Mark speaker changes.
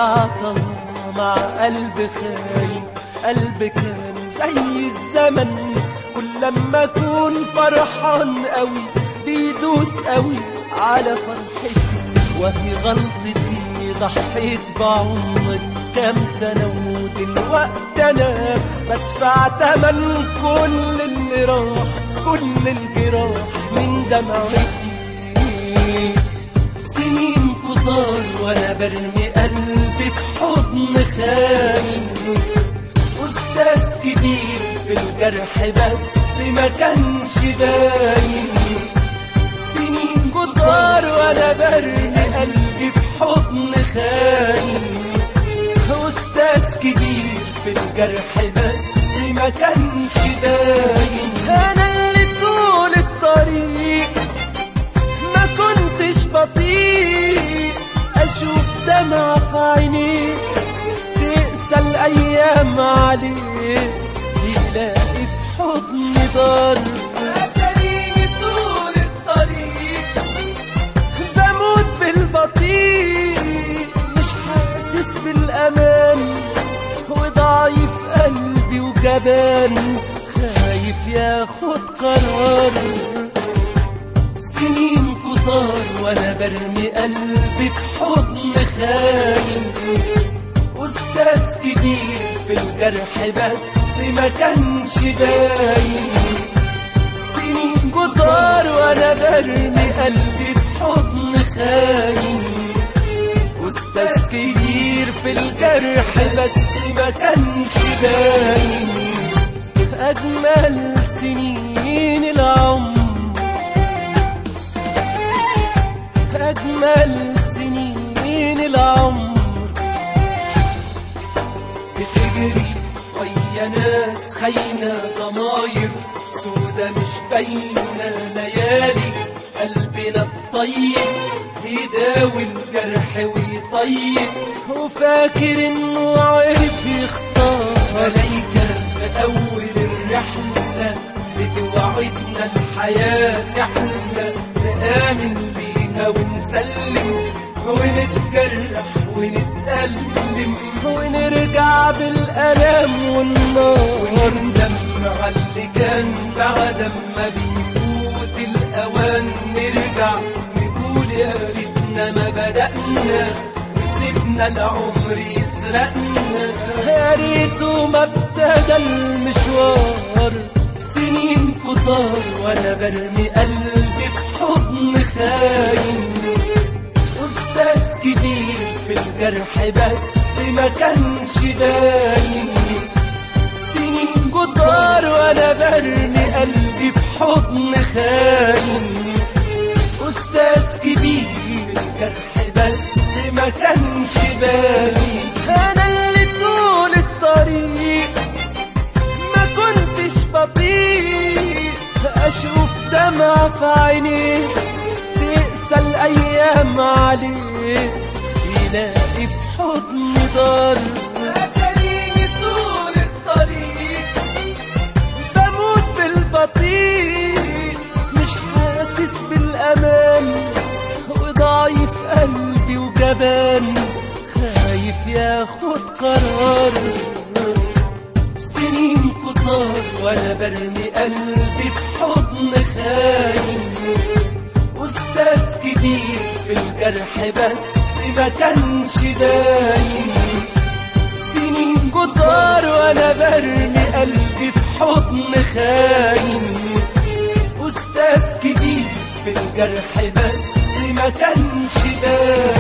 Speaker 1: عطا مع قلب خاين قلب كان زي الزمن كل لما اكون فرحان قوي بيدوس قوي على فرحتي وهي غلطتي ضحيت بعمري كام سنة ودلوقتي أنا بدفع تمن كل اللي راح كل الجراح من دمعتي سنين كتار وأنا برمي قلبي في حضن خاين أستاذ كبير في الجرح بس ما كانش باين سنين كتار وأنا برمي قلبي في حضن خاين أستاذ كبير في الجرح بس ما كانش باين أنا اللي طول الطريق ما كنتش بطيء أشوف دمع في عينيه تقسى الأيام عليه يلاقي في حضن ضرب أتاريني طول الطريق بموت بالبطيء مش حاسس بالأمان وضعيف قلبي وجبان خايف ياخد قرار سنين كتار وانا برمي قلبي في حضن خاين استاذ كبير في الجرح بس ما كانش باين سنين كتار وانا برمي قلبي في حضن خاين استاذ كبير في الجرح بس ما كانش باين اجمل سنين العمر أجمل سنين العمر بتجري ويا ناس خاينة ضماير سودة مش باينة ليالي قلبنا الطيب يداوي الجرح ويطيب وفاكر انه عرف يختار ملايكة في أول الرحلة بتوعدنا الحياة تحلى نآمن بيها ونسلم ونتجرح ونتألم ونرجع بالألم والنار وندم على اللي كان بعد ما بيفوت الأوان نرجع نقول يا ريتنا ما بدأنا وسيبنا العمر يسرقنا يا ريته ما ابتدى المشوار سنين كتار وانا برمي قلبي في حضن خاين استاذ كبير في الجرح بس ما كانش باين سنين كتار وانا برمي قلبي في حضن خاين استاذ كبير في الجرح بس ما كانش باين انا اللي طول الطريق ما كنتش بطيء اشوف دمع في عينيه تقسى الايام عليه يلاقي في حضن ضرب اتاريني طول الطريق بموت بالبطيء مش حاسس بالامان وضعيف قلبي وجبان خايف ياخد قرار سنين كتار وانا برمي قلبي في حضن خاين استاذ كبير في الجرح بس ما كانش باين سنين كتار وانا برمي قلبي في حضن خاين استاذ كبير في الجرح بس ما كانش باين